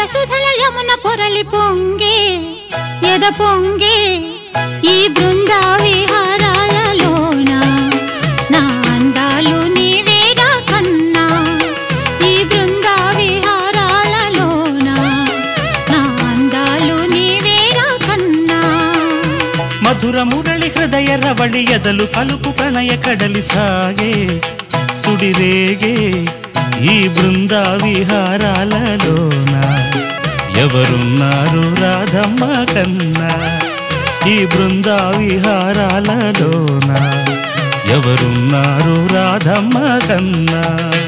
సుధల యమున పొరలి పొంగే ఎద పొంగే ఈ బృంద విహారాలలోన నా అందాలు నీవేరా కన్నా ఈ బృంద విహారాలలోన నా అందాలు నీవేరా కన్నా మధుర మురళి హృదయ రవళి ఎదలు పలుపు ప్రణయ కడలి సాగే సుడిరేగే ఈ బృంద విహారాలలోన ఎవరున్నారు రాధమ్మ కన్నా ఈ బృంద విహారాలలోన ఎవరున్నారు రాధమ్మ కన్నా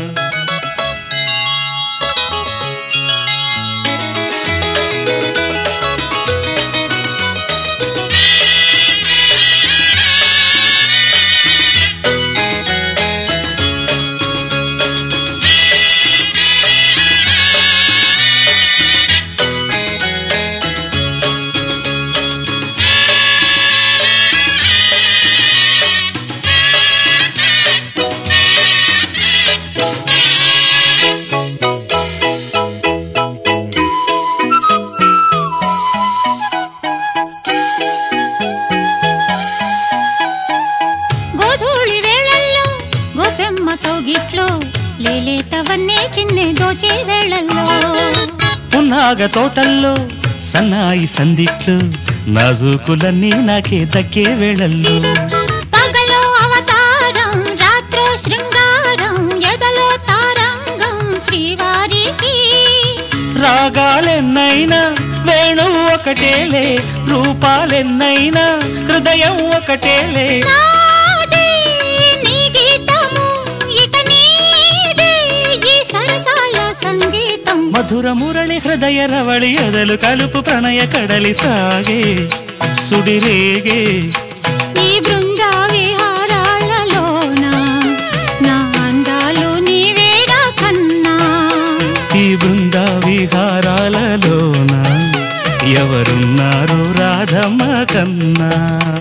గోధూళి వేళల్లో గోపెమ్మ కౌగిట్లో లేలేతవన్నే చిన్నె దోచే వేళల్లో పున్నాగ తోటల్లో సన్నాయి సందిట్లు నాజూకులన్నీ నాకే దక్కే వేళల్లో పగలో అవతారం రాత్రో శృంగారం ఎదలో తారంగం శ్రీవారికి రాగాలెన్నైనా వేణు ఒకటేలే రూపాలెన్నైనా హృదయం ఒకటేలే నాదే నీ గీతము ఇక నీదే ఈ సరసాల సంగీతం మధుర మురళి హృదయ రవళి ఎదలు కలుపు ప్రణయ కడలి సాగే సుడిరేగే ఈ బృంద విహారాలలోన నా అందాలు నీవేరా కన్నా ఈ బృంద విహారాలలోన ఎవరున్నారు రాధమ్మ కన్నా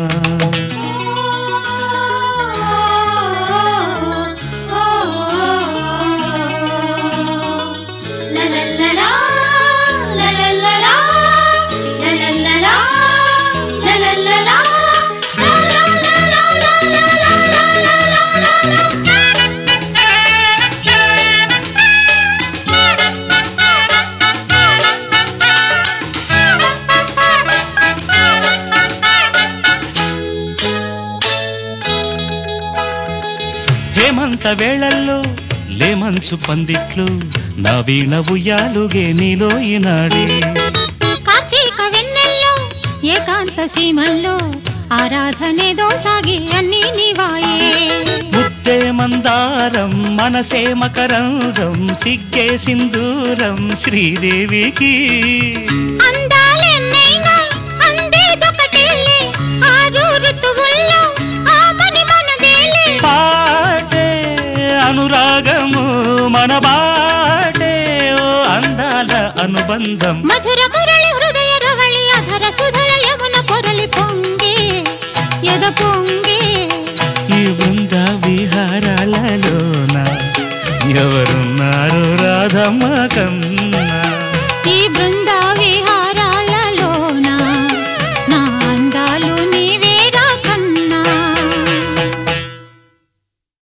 లలలలా, లలలలా, లలలలా, లలలలా, హేమంత వేళల్లో లేమంచు పందిట్లు నా వీణ ఉయ్యాలుగే నీలో ఈనాడే కార్తీక వెన్నెల్లో ఏకాంత సీమల్లో ఆరాధనేదో సాగి అన్ని నీవాయే ముద్దే మందారం మనసే మకరంగం సిగ్గే సింధూరం శ్రీదేవికి అందాలెన్నైనా అందేదొకటేలే ఆరు ఋతువుల్లో ఆ పని మనదేలే పాటే అనురాగము మన బాటే ఓ అందాల అనుబంధం మధుర మురళి హృదయ రవళి అధర సుధల యమున పొరలి పొంగే ఎద పొంగే ఈ బృంద విహారాలలోన ఎవరున్నారు రాధమ్మ కన్నా ఈ బృంద